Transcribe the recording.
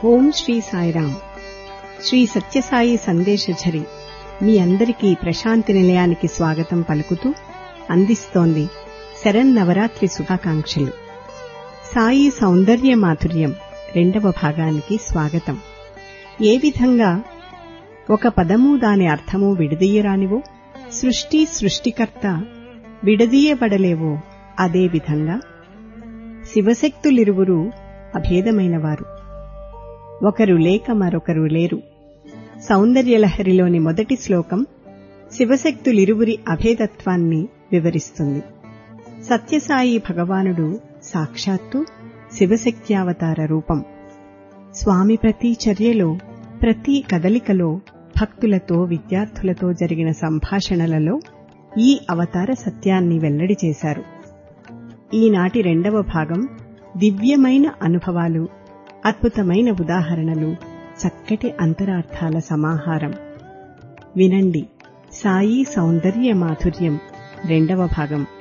ఓం శ్రీ సాయిరాం శ్రీ సత్యసాయి సందేశఝరి మీ అందరికీ ప్రశాంతి నిలయానికి స్వాగతం పలుకుతూ అందిస్తోంది శరన్నవరాత్రి శుభాకాంక్షలు సాయి సౌందర్య మాధుర్యం రెండవ భాగానికి స్వాగతం ఏ విధంగా ఒక పదము దాని అర్థము విడదీయరానివో సృష్టి సృష్టికర్త విడదీయబడలేవో అదే విధంగా శివశక్తులిరువురు అభేదమైనవారు ఒకరు లేక మరొకరు లేరు సౌందర్యలహరిలోని మొదటి శ్లోకం శివశక్తులిరువురి అభేదత్వాన్ని వివరిస్తుంది సత్యసాయి భగవానుడు సాక్షాత్తు శివశక్త్యావతార రూపం స్వామి ప్రతి చర్యలో ప్రతి కదలికలో భక్తులతో విద్యార్థులతో జరిగిన సంభాషణలలో ఈ అవతార సత్యాన్ని వెల్లడి చేశారు ఈనాటి రెండవ భాగం దివ్యమైన అనుభవాలు అద్భుతమైన ఉదాహరణలు చక్కటి అంతరార్థాల సమాహారం వినండి సాయి సౌందర్య మాధుర్యం రెండవ భాగం